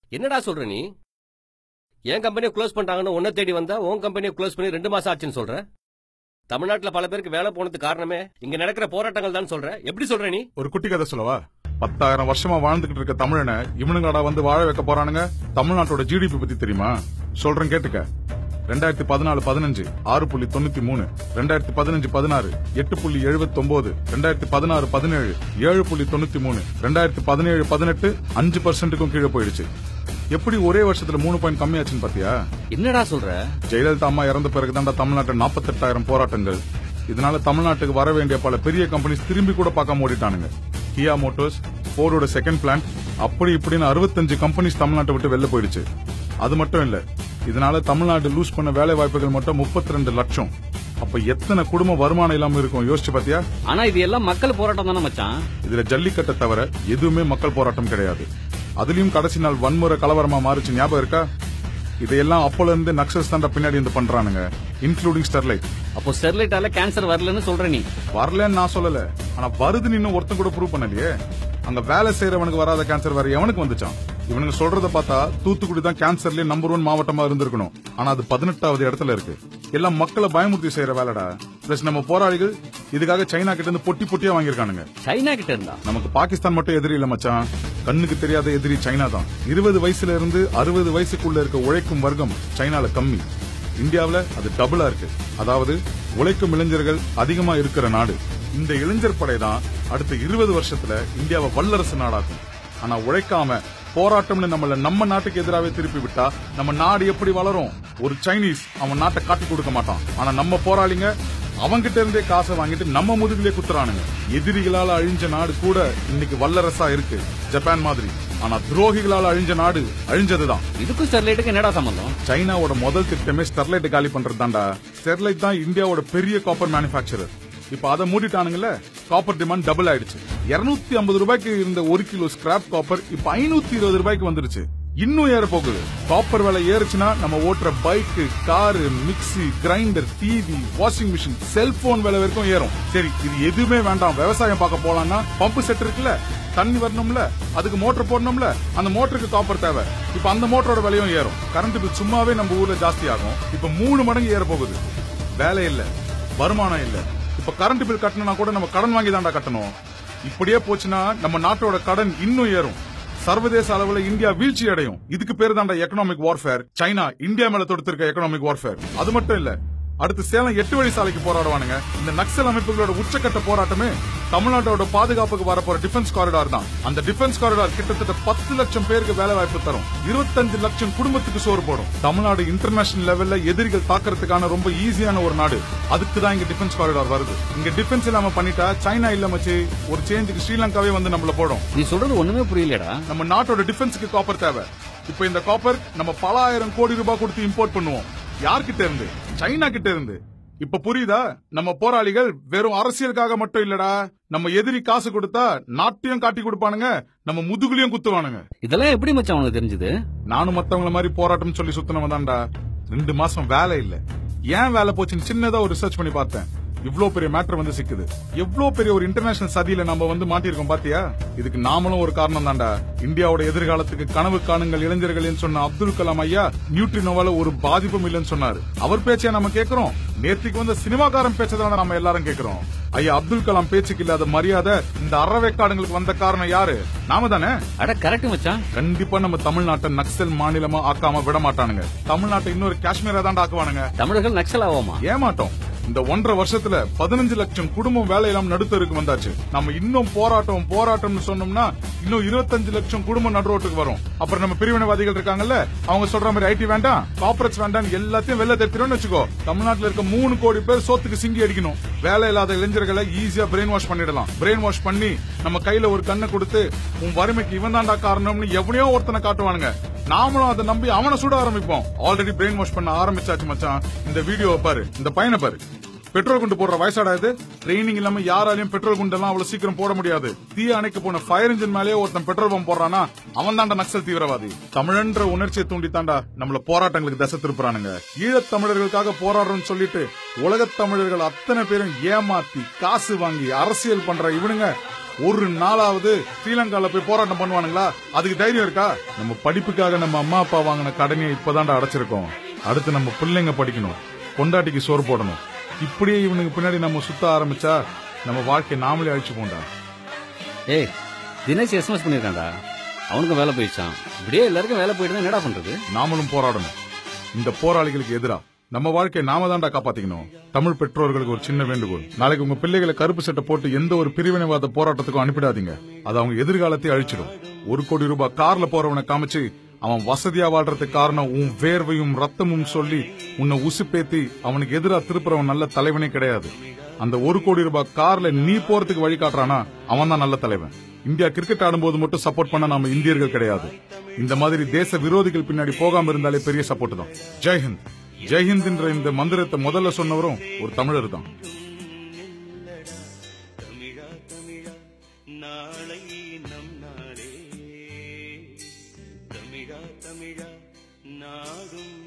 என்னடா சொல்ற நீ என் கம்பெனியை க்ளோஸ் பண்ணிட்டாங்கன்னு உன்னை தேடி வந்தா உன் கம்பெனியை க்ளோஸ் பண்ணி ரெண்டு மாசம் ஆச்சுன்னு சொல்ற தமிழ்நாட்டுல பல பேருக்கு வேலை போனதுக்கு காரணமே இங்க நடக்கிற போராட்டங்கள் தான் சொல்ற எப்படி சொல்ற நீ ஒரு குட்டி கதை சொல்லவா பத்தாயிரம் வருஷமா வாழ்ந்துகிட்டு இருக்க தமிழனை இவனுங்கடா வந்து வாழ வைக்க போறானுங்க தமிழ்நாட்டோட ஜிடிபி பத்தி தெரியுமா சொல்றேன் கேட்டுக்க ரெண்டாயிரத்தி பதினாலு பதினஞ்சு ஆறு புள்ளி தொண்ணூத்தி மூணு ரெண்டாயிரத்தி பதினஞ்சு பதினாறு எட்டு புள்ளி எழுபத்தி ஒன்பது ரெண்டாயிரத்தி பதினாறு பதினேழு ஏழு புள்ளி தொண்ணூத்தி மூணு ரெண்டாயிரத்தி பதினேழு பதினெட்டு அஞ்சு பர்சன்ட்டுக்கும் கீழே போயிடுச்சு எப்படி ஒரே வருஷத்துல மூணு பாயிண்ட் கம்மியாச்சுன்னு பாத்தியா என்னடா சொல்ற ஜெயலலிதா அம்மா இறந்த பிறகுதான்டா தமிழ்நாட்டில் நாற்பத்தெட்டாயிரம் போராட்டங்கள் இதனால தமிழ்நாட்டுக்கு வர வேண்டிய பல பெரிய கம்பெனிஸ் திரும்பி கூட பார்க்காம ஓடிட்டானுங்க கியா மோட்டோர்ஸ் போர்டோட செகண்ட் பிளான்ட் அப்படி இப்படின்னு அறுபத்தஞ்சு கம்பெனிஸ் தமிழ்நாட்டை விட்டு வெளில போயிடுச்சு அது மட்டும் இல்ல இதனால தமிழ்நாடு லூஸ் பண்ண வேலை வாய்ப்புகள் மட்டும் முப்பத்தி ரெண்டு லட்சம் அப்ப எத்தனை குடும்ப வருமானம் இல்லாம இருக்கும் யோசிச்சு பாத்தியா ஆனா இது எல்லாம் மக்கள் போராட்டம் தானே மச்சான் இதுல ஜல்லிக்கட்டை தவிர எதுவுமே மக்கள் போராட்டம் கிடையாது அதுலயும் கடைசி நாள் வன்முறை கலவரமா மாறுச்சு ஞாபகம் இருக்கா இதையெல்லாம் அப்போல இருந்து நக்சல்ஸ் தாண்டா பின்னாடி இருந்து பண்றானுங்க இன்க்ளூடிங் ஸ்டெர்லைட் அப்போ ஸ்டெர்லைட்டால கேன்சர் வரலன்னு சொல்ற நீ வரலன்னு நான் சொல்லல ஆனா வருதுன்னு இன்னும் ஒருத்தன் கூட ப்ரூவ் பண்ணலையே அங்க வேலை செய்யறவனுக்கு வராத கேன்சர் வேற எவனுக்கு வந்துச்சான் இவனுங்க சொல்றத பார்த்தா தூத்துக்குடி தான் கேன்சர்லயே நம்பர் ஒன் மாவட்டமா இருந்திருக்கணும் ஆனா அது பதினெட்டாவது இடத்துல இருக்கு எல்லாம் மக்களை பயமுறுத்தி செய்யற வேலைடா பிளஸ் நம்ம போராளிகள் இதுக்காக சைனா கிட்ட இருந்து பொட்டி பொட்டியா வாங்கியிருக்கானுங்க சைனா கிட்ட இருந்தா நமக்கு பாகிஸ்தான் மட்டும் எதிரி இல்ல மச்சான் கண்ணுக்கு தெரியாத எதிரி சைனா தான் இருபது வயசுல இருந்து அறுபது வயசுக்குள்ள இருக்க உழைக்கும் வர்க்கம் சைனால கம்மி இந்தியாவுல அது டபுளா இருக்கு அதாவது உழைக்கும் இளைஞர்கள் அதிகமா இருக்கிற நாடு இந்த இளைஞர் படை தான் அடுத்த இருபது வருஷத்துல இந்தியாவை வல்லரசு நாடாக்கும் ஆனா உழைக்காம போராட்டம்னு நம்மள நம்ம நாட்டுக்கு எதிராவே திருப்பி விட்டா நம்ம நாடு எப்படி வளரும் ஒரு சைனீஸ் அவன் நாட்டை காட்டி கொடுக்க மாட்டான் ஆனா நம்ம போராளிங்க அவங்கிட்ட இருந்தே காசை வாங்கிட்டு நம்ம முதுகிலே குத்துறானுங்க எதிரிகளால அழிஞ்ச நாடு கூட இன்னைக்கு வல்லரசா இருக்கு ஜப்பான் மாதிரி ஆனா துரோகிகளால அழிஞ்ச நாடு அழிஞ்சதுதான் இதுக்கும் ஸ்டெர்லைட்டுக்கு என்னடா சம்பந்தம் சைனாவோட முதல் திட்டமே ஸ்டெர்லைட் காலி பண்றது தான்டா ஸ்டெர்லைட் தான் இந்தியாவோட பெரிய காப்பர் மேனுஃபேக்சரர் இப்ப அதை மூடிட்டானுங்கல்ல காப்பர் டிமாண்ட் டபுள் ஆயிடுச்சு 250 ஐம்பது ரூபாய்க்கு இருந்த ஒரு கிலோ ஸ்கிராப் காப்பர் இப்ப ஐநூத்தி இருபது ரூபாய்க்கு வந்துருச்சு இன்னும் ஏற போகுது காப்பர் விலை ஏறுச்சுன்னா நம்ம ஓட்டுற bike car mixie grinder TV washing machine cellphone விலை வரைக்கும் ஏறும் சரி இது எதுவுமே வேண்டாம் விவசாயம் பார்க்க போலாம்னா பம்பு செட் இருக்குல்ல தண்ணி வரணும்ல அதுக்கு மோட்டர் போடணும்ல அந்த மோட்டருக்கு காப்பர் தேவை இப்ப அந்த மோட்டரோட விலையும் ஏறும் கரண்ட் பில் சும்மாவே நம்ம ஊர்ல ஜாஸ்தி ஆகும் இப்ப மூணு மடங்கு ஏற போகுது வேலை இல்ல வருமானம் இல்ல இப்ப கரண்ட் பில் கட்டணும்னா கூட நம்ம கடன் வாங்கி தான்டா கட்டணும் இப்படியே போச்சுன்னா நம்ம நாட்டோட கடன் இன்னும் ஏறும் சர்வதேச அளவுல இந்தியா வீழ்ச்சி அடையும் இதுக்கு பேரு தான்டா எக்கனாமிக் வார்ஃபேர் சைனா இந்தியா மேல தொடுத்திருக்க எக்கனாமிக் வார்ஃபேர் அது மட்டும் இல்ல அடுத்து சேலம் எட்டு வழி சாலைக்கு போராடுவானுங்க இந்த நக்சல் அமைப்புகளோட உச்சக்கட்ட போராட்டமே தமிழ்நாட்டோட பாதுகாப்புக்கு வரப்போற டிஃபென்ஸ் காரிடார் தான் அந்த டிஃபென்ஸ் காரிடார் கிட்டத்தட்ட பத்து லட்சம் பேருக்கு வேலை வாய்ப்பு தரும் இருபத்தஞ்சு லட்சம் குடும்பத்துக்கு சோறு போடும் தமிழ்நாடு இன்டர்நேஷனல் லெவல்ல எதிரிகள் தாக்குறதுக்கான ரொம்ப ஈஸியான ஒரு நாடு அதுக்கு தான் இங்க டிஃபென்ஸ் காரிடார் வருது இங்க டிஃபென்ஸ் இல்லாம பண்ணிட்டா சைனா இல்ல மச்சு ஒரு சேஞ்சுக்கு ஸ்ரீலங்காவே வந்து நம்மள போடும் நீ சொல்றது ஒண்ணுமே புரியலடா நம்ம நாட்டோட டிஃபென்ஸ்க்கு காப்பர் தேவை இப்போ இந்த காப்பர் நம்ம பல ஆயிரம் கோடி ரூபாய் கொடுத்து இம்போர்ட் பண்ணுவோம் யார்கிட்ட இருந்து சைனா கிட்ட இருந்து இப்ப புரியுதா நம்ம போராளிகள் வெறும் அரசியலுக்காக மட்டும் இல்லடா நம்ம எதிரி காசு கொடுத்தா நாட்டையும் காட்டி கொடுப்பானுங்க நம்ம முதுகுலையும் குத்துவானுங்க இதெல்லாம் எப்படி மச்சான் உனக்கு தெரிஞ்சது நானும் மத்தவங்கள மாதிரி போராட்டம் சொல்லி சுத்தினவன் தான்டா ரெண்டு மாசம் வேலை இல்ல ஏன் வேலை போச்சுன்னு சின்னதா ஒரு ரிசர்ச் பண்ணி பார்த்தேன் இவ்ளோ பெரிய மேட்டர் வந்து சிக்குது எவ்ளோ பெரிய ஒரு இன்டர்நேஷனல் சதியில நம்ம வந்து மாட்டிருக்கோம் பாத்தியா இதுக்கு நாமளும் ஒரு காரணம் தான்டா இந்தியாவோட எதிர்காலத்துக்கு கனவு காணுங்கள் இளைஞர்கள் சொன்ன அப்துல் கலாம் ஐயா நியூட்ரினோவால ஒரு பாதிப்பும் இல்லைன்னு சொன்னாரு அவர் பேச்சை நம்ம கேக்குறோம் நேத்திக்கு வந்த சினிமாக்காரன் பேச்சதான நம்ம எல்லாரும் கேக்குறோம் ஐயா அப்துல் கலாம் பேச்சுக்கு இல்லாத மரியாதை இந்த அறவேக்காடுங்களுக்கு வந்த காரணம் யாரு நாம தானே அட கரெக்ட் மச்சான் கண்டிப்பா நம்ம தமிழ்நாட்டை நக்சல் மாநிலமா ஆக்காம விட மாட்டானுங்க தமிழ்நாட்டை இன்னொரு காஷ்மீரா தான் ஆக்குவானுங்க தமிழர்கள் நக்சல் ஆவோமா ஏமாட்டோம் இந்த ஒன்றரை வருஷத்துல பதினஞ்சு லட்சம் குடும்பம் வேலை இல்லாம நடுத்தருக்கு வந்தாச்சு நம்ம இன்னும் போராட்டம் போராட்டம்னு சொன்னோம்னா இன்னும் இருபத்தஞ்சு லட்சம் குடும்பம் நடுரோட்டுக்கு வரும் அப்புறம் நம்ம பிரிவினைவாதிகள் இருக்காங்கல்ல அவங்க சொல்ற மாதிரி ஐடி வேண்டாம் கார்பரேட்ஸ் வேண்டாம் எல்லாத்தையும் வெளில தடுத்துறோம்னு வச்சுக்கோ தமிழ்நாட்டுல இருக்க மூணு கோடி பேர் சோத்துக்கு சிங்கி அடிக்கணும் வேலை இல்லாத இளைஞர்களை ஈஸியா பிரெயின் வாஷ் பண்ணிடலாம் பிரெயின் வாஷ் பண்ணி நம்ம கையில ஒரு கண்ணை கொடுத்து உன் வறுமைக்கு இவன் தான்டா காரணம்னு எவனையோ ஒருத்தனை காட்டுவானுங்க நாமளும் அதை நம்பி அவனை சுட ஆரம்பிப்போம் ஆல்ரெடி பிரெயின் வாஷ் பண்ண ஆரம்பிச்சாச்சு மச்சான் இந்த வீடியோ பாரு இந்த பையனை பாரு பெட்ரோல் குண்டு போடுற வயசாடா இது ட்ரைனிங் இல்லாம யாராலையும் பெட்ரோல் குண்டெல்லாம் அவ்வளவு சீக்கிரம் போட முடியாது தீ அணைக்க போன ஃபயர் இன்ஜின் மேலேயே ஒருத்தன் பெட்ரோல் பம்ப் போடுறானா அவன் தாண்டா நக்சல் தீவிரவாதி தமிழன்ற உணர்ச்சியை தூண்டி தாண்டா நம்மள போராட்டங்களுக்கு தசை திருப்புறானுங்க ஈழத் தமிழர்களுக்காக போராடுறோம்னு சொல்லிட்டு உலகத் தமிழர்கள் அத்தனை பேரும் ஏமாத்தி காசு வாங்கி அரசியல் பண்ற இவனுங்க ஒரு நாளாவது ஸ்ரீலங்கால போய் போராட்டம் பண்ணுவானுங்களா அதுக்கு தைரியம் இருக்கா நம்ம படிப்புக்காக நம்ம அம்மா அப்பா வாங்கின கடனையை இப்பதான்டா அடைச்சிருக்கோம் அடுத்து நம்ம பிள்ளைங்க படிக்கணும் பொண்டாட்டிக்கு சோறு போடணும் இப்படியே இவனுக்கு பின்னாடி நம்ம சுத்த ஆரம்பிச்சா நம்ம வாழ்க்கையை நாமளே அழிச்சு போண்டா ஏய் தினேஷ் எஸ்எம்எஸ் பண்ணிருக்கான்டா அவனுக்கும் வேலை போயிடுச்சான் இப்படியே எல்லாருக்கும் வேலை போயிட்டு என்னடா பண்றது நாமளும் போராடணும் இந்த போராளிகளுக்கு எதிரா நம்ம வாழ்க்கையை நாம தான்டா காப்பாத்திக்கணும் தமிழ் பெற்றோர்களுக்கு ஒரு சின்ன வேண்டுகோள் நாளைக்கு உங்க பிள்ளைகளை கருப்பு சட்டை போட்டு எந்த ஒரு பிரிவினைவாத போராட்டத்துக்கும் அனுப்பிடாதீங்க அது அவங்க எதிர்காலத்தை அழிச்சிடும் ஒரு கோடி ரூபாய் கார்ல போறவனை காமிச்சு அவன் வசதியா வாழ்றதுக்கு காரணம் உன் வேர்வையும் ரத்தமும் சொல்லி உன்னை உசுப்பேத்தி அவனுக்கு எதிரா திருப்புறவன் நல்ல தலைவனே கிடையாது அந்த ஒரு கோடி ரூபாய் கார்ல நீ போறதுக்கு வழி காட்டுறானா அவன் தான் நல்ல தலைவன் இந்தியா கிரிக்கெட் ஆடும்போது மட்டும் சப்போர்ட் பண்ண நாம இந்தியர்கள் கிடையாது இந்த மாதிரி தேச விரோதிகள் பின்னாடி போகாம இருந்தாலே பெரிய சப்போர்ட் தான் ஜெய்ஹிந்த் ஜெய்ஹிந்த் என்ற இந்த மந்திரத்தை முதல்ல சொன்னவரும் ஒரு தமிழர் தான் தமிழா தமிழா நாளை நம் நாளே தமிழா தமிழா நாடும்